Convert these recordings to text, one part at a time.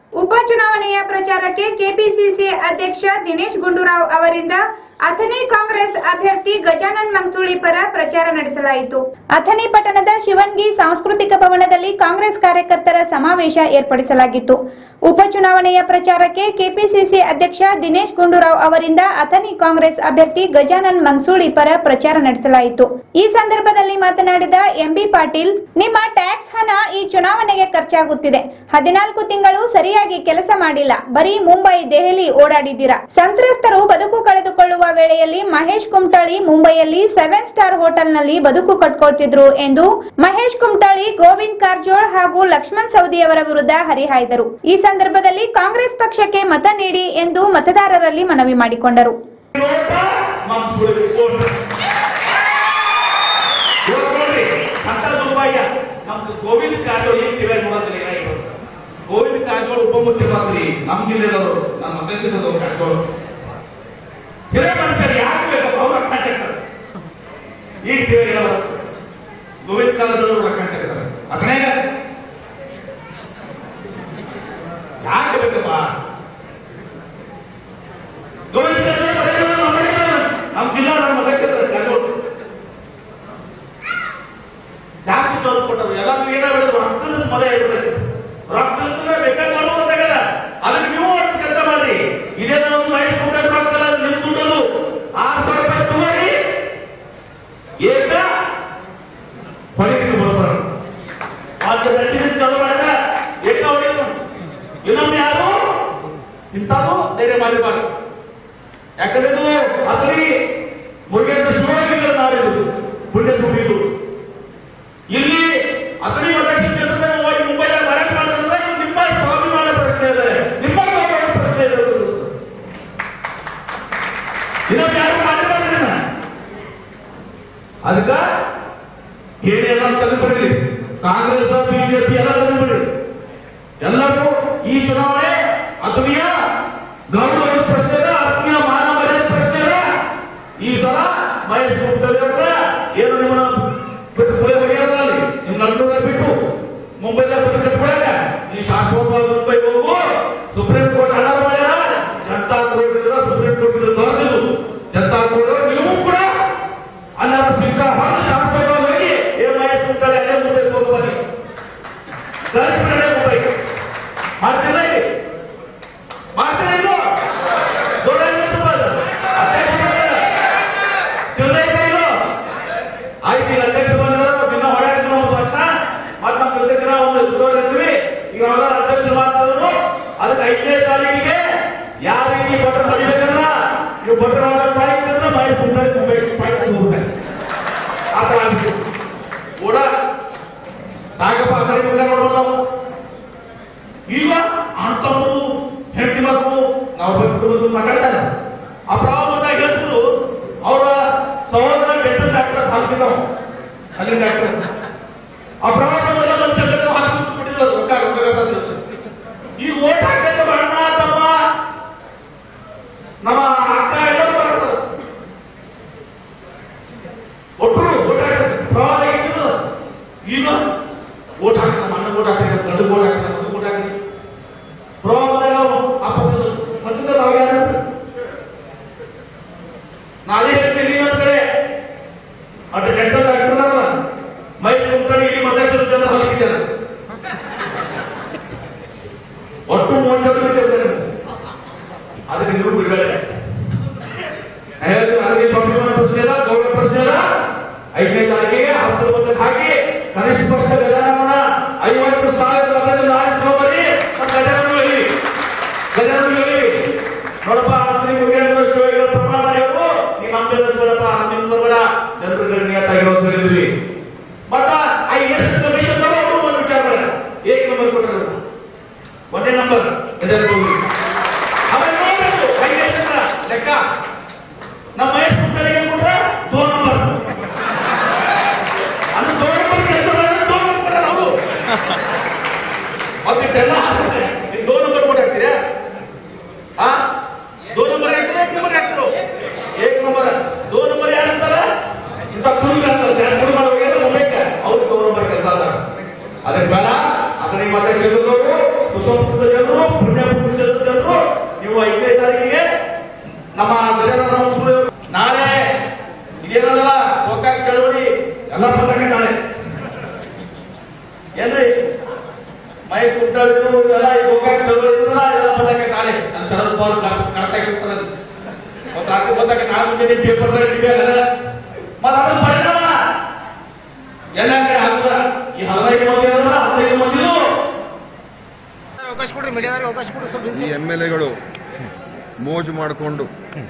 ಉಪಚುನಾವಣೆಯ ಪ್ರಚಾರಕ್ಕೆ ಕೆಪಿಸಿಸಿ ಅಧ್ಯಕ್ಷ ದಿನೇಶ್ ಗುಂಡೂರಾವ್ ಅವರಿಂದ ಅಥಣಿ ಕಾಂಗ್ರೆಸ್ ಅಭ್ಯರ್ಥಿ ಗಜಾನನ್ ಮಂಗಸೂಳಿ ಪರ ಪ್ರಚಾರ ನಡೆಸಲಾಯಿತು ಅಥಣಿ ಪಟ್ಟಣದ ಶಿವನ್ಗಿ ಸಾಂಸ್ಕೃತಿಕ ಭವನದಲ್ಲಿ ಕಾಂಗ್ರೆಸ್ ಕಾರ್ಯಕರ್ತರ ಸಮಾವೇಶ ಏರ್ಪಡಿಸಲಾಗಿತ್ತು ಉಪಚುನಾವಣೆಯ ಪ್ರಚಾರಕ್ಕೆ ಕೆಪಿಸಿಸಿ ಅಧ್ಯಕ್ಷ ದಿನೇಶ್ ಗುಂಡೂರಾವ್ ಅವರಿಂದ ಅಥಣಿ ಕಾಂಗ್ರೆಸ್ ಅಭ್ಯರ್ಥಿ ಗಜಾನನ್ ಮಂಗಸೂಳಿ ಪರ ಪ್ರಚಾರ ನಡೆಸಲಾಯಿತು ಈ ಸಂದರ್ಭದಲ್ಲಿ ಮಾತನಾಡಿದ ಎಂಬಿ ಪಾಟೀಲ್ ನಿಮ್ಮ ಟ್ಯಾಕ್ಸ್ ಹಣ ಈ ಚುನಾವಣೆಗೆ ಖರ್ಚಾಗುತ್ತಿದೆ ಹದಿನಾಲ್ಕು ತಿಂಗಳು ಸರಿಯಾಗಿ ಕೆಲಸ ಮಾಡಿಲ್ಲ ಬರೀ ಮುಂಬೈ ದೆಹಲಿ ಓಡಾಡಿದ್ದೀರಾ ಸಂತ್ರಸ್ತರು ಬದುಕು ಕಳೆದುಕೊಳ್ಳುವ ವೇಳೆಯಲ್ಲಿ ಮಹೇಶ್ ಕುಮಟಳ್ಳಿ ಮುಂಬೈಯಲ್ಲಿ ಸೆವೆನ್ ಸ್ಟಾರ್ ಹೋಟೆಲ್ನಲ್ಲಿ ಬದುಕು ಕಟ್ಕೊಳ್ತಿದ್ರು ಎಂದು ಮಹೇಶ್ ಕುಮಟಳ್ಳಿ ಗೋವಿಂದ್ ಕಾರಜೋಳ್ ಹಾಗೂ ಲಕ್ಷ್ಮಣ್ ಸವದಿಯವರ ವಿರುದ್ಧ ಹರಿಹಾಯ್ದರು ಈ ಸಂದರ್ಭದಲ್ಲಿ ಕಾಂಗ್ರೆಸ್ ಪಕ್ಷಕ್ಕೆ ಮತ ನೀಡಿ ಎಂದು ಮತದಾರರಲ್ಲಿ ಮನವಿ ಮಾಡಿಕೊಂಡರು ನೋಟ ಮಂಸೂರಿ ಕೋಟ ಇವತ್ತು ನೋಡ್ರಿ ಅಂತ ದುರ್ಭಾಗ್ಯ ನಮ್ದು ಗೋವಿಂದ ಕಾರಜೋಳ ಏನ್ ಟಿವಿ ನೋಡೋದ್ರಿ ಏನಾಗಿರೋದು ಗೋವಿಂದ ಕಾರಜೋಳ ಉಪಮುಖ್ಯಮಂತ್ರಿ ನಮ್ಮ ಜಿಲ್ಲೆದವರು ನಮ್ಮ ಮತಕ್ಷೇತ್ರದವರು ಕಾರಜೋಳ ಹಿರಿಯ ಮನುಷ್ಯರು ಯಾಕೆ ಬೇಕಪ್ಪ ಅವ್ರ ಕಾಂಟ್ಯಾಕ್ಟರ್ ಈ ಟಿವಿ ಗೋವಿಂದ ಕಾರಜೋಳ ಅವರ ಕಾಂಟ್ಯಾಕ್ಟರ್ ಅಕಣೆ ಯಾಕೆ ಬೇಕಪ್ಪ ಗೋವಿಂದ ಕಾರಜೋಳ ಬರೆಯೋದು ನಮ್ಮ ಮನೆಯವರು. ನಮ್ಮ ಜಿಲ್ಲಾ ನಮ್ಮ ಮತಕ್ಷೇತ್ರ ಕಾರಜೋಳ ಜಾಸ್ತಿ ತೋರಿಸ್ ಕೊಟ್ಟರು ಎಲ್ಲರೂ ಏನ ಹೇಳಿದ್ರು ರಕ್ತದ ಮದ ಇರ್ತದೆ ರಕ್ತದ ಬೇಕಾದ್ರೆ ಮಾಡುವಂತಾಗಲ್ಲ ಅದಕ್ಕೆ ನೀವು ಅಷ್ಟು ಕೆಲಸ ಮಾಡಿ ಇದೇ ನಾವು ಮಹೇಶ್ ಕುಮಾರ್ ರಕ್ತಲ್ಲ ನಿಮ್ ದುಡ್ಡದು ಆರು ಸಾವಿರ ರೂಪಾಯಿ ತಗೋರಿ ಏಕ ಹೊರಗಿನ ಬರೋಬರ ಅದು ರೆಡ್ಡಿ ಚಾಲು ಮಾಡಿದ ಏಕ ಹೊಡೆದು ಇನ್ನೊಮ್ಮೆ ಯಾರು ಇಂಥದ್ದು ಧೈರ್ಯ ಮಾಡಿಬಾರ್ದು ಯಾಕಂದ್ರೆ ಇದು ಅದ್ರಿ ಮುರುಗೇಂದ್ರ ಶಿವಯೋಗಿಗಳು ನಾಡಿದ್ದು ಪುಣ್ಯ ತುಂಬಿದ್ದು ಇಲ್ಲಿ ಅತನಿ ಮತಕ್ಷೇತ್ರದಲ್ಲಿ ಹೋಗಿ ಮುಂಬೈ ಅರೆಸ್ಟ್ ಮಾಡಿದ್ರೆ ಇದು ನಿಮ್ಮ ಸ್ವಾಭಿಮಾನ ಪ್ರಶ್ನೆ ಇದೆ ನಿಮ್ಮ ಗೌರವದ ಪ್ರಶ್ನೆ ಇದೆ ಇದು. ಇದನ್ನ ಯಾರು ಮಾಡಿರೋದಿಲ್ಲ ಅದಕ್ಕ ಏನೆಲ್ಲ ತೆಗೆದುಬಿಡ್ರಿ ಕಾಂಗ್ರೆಸ್ ಬಿಜೆಪಿ ಎಲ್ಲ ತೆಗೆದುಬಿಡ್ರಿ ಎಲ್ಲರೂ ಈ ಚುನಾವಣೆ ಅತನಿಯ ಗೌರವದ ಪ್ರಶ್ನೆ ಇದೆ ಆತ್ಮೀಯ ಮಾನವ ಮರ್ಯಾದೆ ಪ್ರಶ್ನೆ ಇದೆ ಈ ಸಲ ಮಹೇಶ್ ಗುಪ್ತವ್ರ ಏನು ನಿಮ್ಮನ್ನ ಬಿಟ್ಟು ಪುಳೆ ಬಗೆಯಲ್ಲಿ ನಿಮ್ಮ ನನ್ನೂರ ಬಿಟ್ಟು ಮುಂಬೈದಾಗ ಬಿಟ್ಟು ಕಟ್ಕೊಳಕ ಈ ಶಾಶ್ವತವಾದ ಮುಂಬೈ ಹೋಗು ಸುಪ್ರೀಂ ಕೋರ್ಟ್ ಹಣ ಮಾಡ್ಯಾರ ಜನತಾ ಕೋರ್ಟ್ ಇದ್ರೆ ಸುಪ್ರೀಂ ಕೋರ್ಟ್ ಇದು ತೋರಿಸಿದ್ರು ಜನತಾ ಕೋರ್ಟ್ ನೀವು ಕೂಡ ಅನ್ನಾರ ಸಿದ್ಧ ಹೊರತು ಶಾಶ್ವತವಾಗಿ ಹೋಗಿ ಏ ಮಹೇಶ್ ಗುಪ್ತವ್ರೆ ಅಲ್ಲೇ ಮುಂಬೈ ಹೋಗಿ ಬನ್ನಿ ಕಳಿಸ್ಬಿಡಲೇ ಮುಂಬೈ ಮಾಡ್ತಿಲ್ಲ ಇಲ್ಲಿ ಮಾಡ್ತಿಲ್ಲ ಇದು ದೊಡ್ಡ ಅಧ್ಯಕ್ಷ ತಿಳ್ದೈತೆ ಇದು ಆಯ್ತು ಈಗ ಅಧ್ಯಕ್ಷ ಬಂದ್ರೆ ದಿನ ಹೊರಗೆ ನಾವು ಬರ್ತಾ ಮತ್ತೆ ನಮ್ಮ ಜೊತೆ ದಿನ ಒಂದು ಇರ್ತೀವಿ ಈಗ ಅವರ ಅಧ್ಯಕ್ಷ ಮಾತಾಡಿದ್ರು ಅದಕ್ಕೆ ಐದನೇ ತಾರೀಕಿಗೆ ಯಾವ ರೀತಿ ಪತ್ರ ಬರೀಬೇಕಲ್ಲ ನೀವು ಪತ್ರ ಮಾಡಿದ್ರೆ ಮಾಡಿ ಸುಮ್ಮನೆ ಮುಂಬೈ ಮಾಡಿ ಹೋಗ್ತಾರೆ ಆ ಥರ ಆಗ್ಬಿಟ್ಟು ಕೂಡ ಸಾಕಪ್ಪ ಆ ಕಡೆ ಈ ಕಡೆ ನೋಡೋದು ನಾವು ಈಗ ಅಂತವರು ಹೆಂಡತಿ ಮಕ್ಕಳು ನಾವು ಬಿಟ್ಟು ಮಾತಾಡ್ತಾರೆ ಅಪ್ರಾಮದಾಗ ಹೇಳ್ತಿದ್ರು ಅವರ ಸಹೋದರ ಡೆಂಟಲ್ ಡಾಕ್ಟರ್ ಹಾಕ್ತಿದ್ದವು ಅಲ್ಲಿ ಡಾಕ್ಟರ್ ಅಪ್ರಾಮದಲ್ಲ ಬಂದು ಹಾಕಿ ಬಿಟ್ಟಿದ್ರು ರೊಕ್ಕ ರೊಕ್ಕ ಈ ಓಟ್ ಹಾಕಕ್ಕೆ ಬಣ್ಣ ತಮ್ಮ ನಮ್ಮ ಅಕ್ಕ ಎಲ್ಲರೂ ಬರ್ತಾರೆ ಒಟ್ಟರು ಓಟ್ ಹಾಕಿದ್ರು ಪ್ರವಾದ ಇಟ್ಟಿದ್ರು ಈಗ ಓಟ್ ಹಾಕಿದ ನಮ್ಮ ಅಣ್ಣ ಓಟ್ ಹಾಕಿದ ಗಂಡು ಓಟ್ ಹಾಕಿದ ಮಗ ಓಟ್ ಹಾಕಿದ ಪ್ರವಾದದಾಗ ಅಪ್ಪ ಮತ್ತಿದ್ದ ನಾವು ಯಾರು ನಾಳೆ ಹೇಳ್ತೀನಿ ಅಂತ ಕಡೆ ಅటు ಡೆಂಟಲ್ ಡಾಕ್ಟರ್ ಮೈ ಕುಂಕಣಿ ಇಡೀ ಮತೇಶ್ವರ ಜನ ಹಾಕಿದ್ದಾರೆ ಒಟ್ಟು ಮೂವತ್ತು ಜನ ಅದಕ್ಕೆ ನೀವು ಬಿಡುಗಡೆ ಹೇಳ್ತೀನಿ ಅದಕ್ಕೆ ಸ್ವಾಭಿಮಾನ ಪ್ರಶ್ನೆಲ್ಲ ಗೌರವ ಪ್ರಶ್ನೆಲ್ಲ ಐದನೇ ತಾರೀಕಿಗೆ ಹತ್ತು ಒಂದಕ್ಕೆ ಹಾಕಿ ಕನಿಷ್ಠ ಪಕ್ಷ ಗಜಾನನ ಐವತ್ತು ಸಾವಿರ ಮತದಿಂದ ಆರಿಸ್ಕೊಂಬರಿ ಮತ್ತು ಗಜಾನನ ಹೇಳಿ ಗಜಾನನ ಹೇಳಿ ನೋಡಪ್ಪ ಶ್ರೀ ಮುರುಗೇಂದ್ರ ಶಿವಗಳ ಪ್ರಮಾಣ ನೀವು ನೀವು ನಮ್ಮೆಲ್ಲ ನೋಡಪ್ಪ ನಿಮ್ಮ ಬರಬೇಡ ಜನರುಗಳ ನಿಯತ್ತಾಗಿರೋದು ಹೇಳಿದ್ವಿ ಮತ್ತ ಆ ಎಷ್ಟು ಕಮಿಷನ್ ಅವರು ಒಂದು ವಿಚಾರ ಮಾಡ ಏಕ್ ನಂಬರ್ ಕೊಟ್ಟರು ಒಂದೇ ನಂಬರ್ ಗಜಾನನ ಹೋಗಿ ಅವರೇ ನೋಡ್ಬೇಕು ಐದು ಜನ ಲೆಕ್ಕ ನಮ್ಮ ಮಹೇಶ್ ಕುಮಾರಿಗೆ ಕೊಟ್ರೆ ದೋ ನಂಬರ್ ಅದು ದೋ ನಂಬರ್ ಕೆಲಸ ದೋ ನಂಬರ್ ನಾವು ಅದಕ್ಕೆಲ್ಲ ಹಾಕ್ತಾರೆ ನೀವು ದೋ ನಂಬರ್ ಕೊಟ್ಟು ಹಾಕ್ತೀರಾ ಹಾ ದೋ ನಂಬರ್ ಹಾಕ್ತಾರೆ ಏಕ್ ನಂಬರ್ ಹಾಕ್ತಿರೋ ಏಕ್ ನಂಬರ್ ದೋ ನಂಬರ್ ಯಾರು ಅಂತಾರ ಇಂಥ ಕುರುಗ ಅಂತಾರೆ ಯಾರು ಕುರುಗ ಹೋಗಿದ್ರೆ ಮುಂಬೈಗೆ ಅವ್ರು ದೋ ನಂಬರ್ ಕೆಲಸ ಅದ ಅದಕ್ಕೆ ಬೇಡ ಅದನ್ನ ನಿಮ್ಮ ಮತ ಕ್ಷೇತ್ರದವರು ಸುಸಂಸ್ಕೃತ ಜನ ಜನರು ಪುಣ್ಯ ಪುರುಷರ ಜನರು ನೀವು ಐದನೇ ತಾರೀಕಿಗೆ ನಮ್ಮ ಗಜಾನನ ಮಂಸೂರಿ ಅವರು ನಾಳೆ ಇದೇನಲ್ಲ ಗೋಕಾಕ್ ಚಳವಳಿ ಎಲ್ಲ ಪತಾಕೆ ನಾಳೆ ಏನ್ರಿ ಮಹೇಶ್ ಕುಟ್ಟಾಳು ಎಲ್ಲ ಈ ಗೋಕಾಕ್ ಚಳವಳಿ ಇದ್ರಲ್ಲ, ಎಲ್ಲ ಪತಾಕೆ ನಾಳೆ ನಾನು ಶರದ್ ಪವಾರ್ ಕರೆಕ್ಟ್ ಆಗಿರ್ತಾರೆ ಒಂದು ರಾತ್ರಿ ಬಂದಾಗ ನಾಳೆ ಮುಂಜಾನೆ ಪೇಪರ್ ಇಟ್ಟಿದ್ದಾರೆ ಮತ್ತೆ ಅದ್ರ ಪರಿಣಾಮ ಎಲ್ಲ ಕಡೆ ಹಾಕುದ ಈ ಹದಿನೈದು ಮಂದಿ ಇರೋದ್ರ ಹದಿನೈದು ಮಂದಿದು ಅವಕಾಶ ಕೊಡ್ರಿ ಮೀಡಿಯಾದವ್ರಿಗೆ ಅವಕಾಶ ಕೊಡ್ರಿ ಸ್ವಲ್ಪ ಈ ಎಮ್ ಎಲ್ ಎಗಳು ಮೋಜು ಮಾಡಿಕೊಂಡು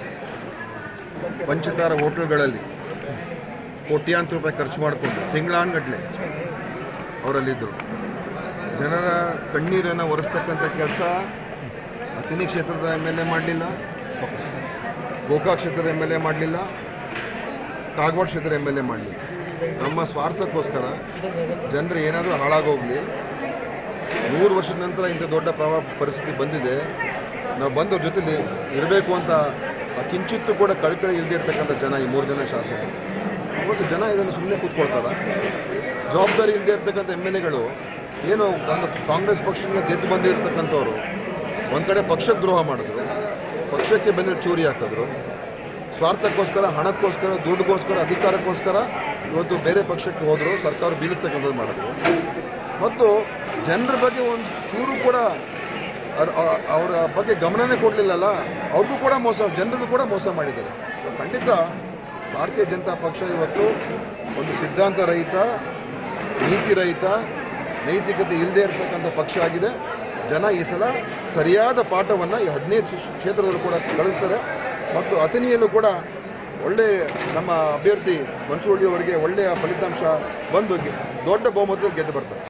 ಪಂಚತಾರ ಹೋಟೆಲ್ಗಳಲ್ಲಿ ಕೋಟ್ಯಾಂತರ ರೂಪಾಯಿ ಖರ್ಚು ಮಾಡಿಕೊಂಡು ತಿಂಗಳಾನ್ಗಟ್ಲೆ ಅವರಲ್ಲಿದ್ದರು ಜನರ ಕಣ್ಣೀರನ್ನು ಒರೆಸ್ತಕ್ಕಂಥ ಕೆಲಸ ಅಥಿನಿ ಕ್ಷೇತ್ರದ ಎಮ್ ಎಲ್ ಎ ಮಾಡಲಿಲ್ಲ ಗೋಕಾಕ್ ಕ್ಷೇತ್ರದ ಎಮ್ ಎಲ್ ಎ ಮಾಡಲಿಲ್ಲ ಕಾಗವಾಡ ಕ್ಷೇತ್ರದ ಎಮ್ ಎಲ್ ಎ ಮಾಡಲಿಲ್ಲ ನಮ್ಮ ಸ್ವಾರ್ಥಕ್ಕೋಸ್ಕರ ಜನರು ಏನಾದರೂ ಹಾಳಾಗೋಗ್ಲಿ ನೂರು ವರ್ಷದ ನಂತರ ಇಂಥ ದೊಡ್ಡ ಪ್ರವಾಹ ಪರಿಸ್ಥಿತಿ ಬಂದಿದೆ ನಾವು ಬಂದವ್ರ ಜೊತೆಲಿ ಇರಬೇಕು ಅಂತ ಆ ಕಿಂಚಿತ್ತೂ ಕೂಡ ಕಳ್ಕಳಿ ಇಲ್ಲದೆ ಇರ್ತಕ್ಕಂಥ ಜನ ಈ ಮೂರು ಜನ ಶಾಸಕರು ಇವತ್ತು ಜನ ಇದನ್ನು ಸುಮ್ಮನೆ ಕೂತ್ಕೊಳ್ತಾರ ಜವಾಬ್ದಾರಿ ಇಲ್ಲದೆ ಇರ್ತಕ್ಕಂಥ ಎಮ್ ಎಲ್ ಎಗಳು ಏನು ಒಂದು ಕಾಂಗ್ರೆಸ್ ಪಕ್ಷದಿಂದ ಗೆದ್ದು ಬಂದಿರತಕ್ಕಂಥವ್ರು ಒಂದು ಕಡೆ ಪಕ್ಷಕ್ಕೆ ದ್ರೋಹ ಮಾಡಿದ್ರು ಪಕ್ಷಕ್ಕೆ ಬೆನ್ನ ಚೂರಿ ಹಾಕಿದ್ರು ಸ್ವಾರ್ಥಕ್ಕೋಸ್ಕರ ಹಣಕ್ಕೋಸ್ಕರ ದುಡ್ಡುಗೋಸ್ಕರ ಅಧಿಕಾರಕ್ಕೋಸ್ಕರ ಇವತ್ತು ಬೇರೆ ಪಕ್ಷಕ್ಕೆ ಹೋದ್ರು ಸರ್ಕಾರ ಬೀಳಿಸ್ತಕ್ಕಂಥದ್ದು ಮಾಡಿದ್ರು ಮತ್ತು ಜನರ ಬಗ್ಗೆ ಒಂದು ಚೂರು ಕೂಡ ಅರ್- ಅ- ಅವರ ಬಗ್ಗೆ ಗಮನನೇ ಕೊಡಲಿಲ್ಲಲ್ಲ ಅವ್ರಿಗೂ ಕೂಡ ಮೋಸ ಜನರಿಗೂ ಕೂಡ ಮೋಸ ಮಾಡಿದ್ದಾರೆ ಖಂಡಿತ ಭಾರತೀಯ ಜನತಾ ಪಕ್ಷ ಇವತ್ತು ಒಂದು ಸಿದ್ಧಾಂತ ರಹಿತ ನೀತಿ ರಹಿತ ನೈತಿಕತೆ ಇಲ್ಲದೆ ಇರತಕ್ಕಂಥ ಪಕ್ಷ ಆಗಿದೆ ಜನ ಈ ಸಲ ಸರಿಯಾದ ಪಾಠವನ್ನು ಈ ಹದಿನೈದು ಕ್ಷೇತ್ರದಲ್ಲೂ ಕೂಡ ಕಳಿಸ್ತಾರೆ ಮತ್ತು ಅಥಣಿಯಲ್ಲೂ ಕೂಡ ಒಳ್ಳೆ ನಮ್ಮ ಅಭ್ಯರ್ಥಿ ಮನ್ಸೂಳಿ ಅವರಿಗೆ ಒಳ್ಳೆಯ ಫಲಿತಾಂಶ ಬಂದು ಗೆ- ದೊಡ್ಡ ಬಹುಮತದಲ್ಲಿ ಗೆದ್ದು ಬರ್ತಾರೆ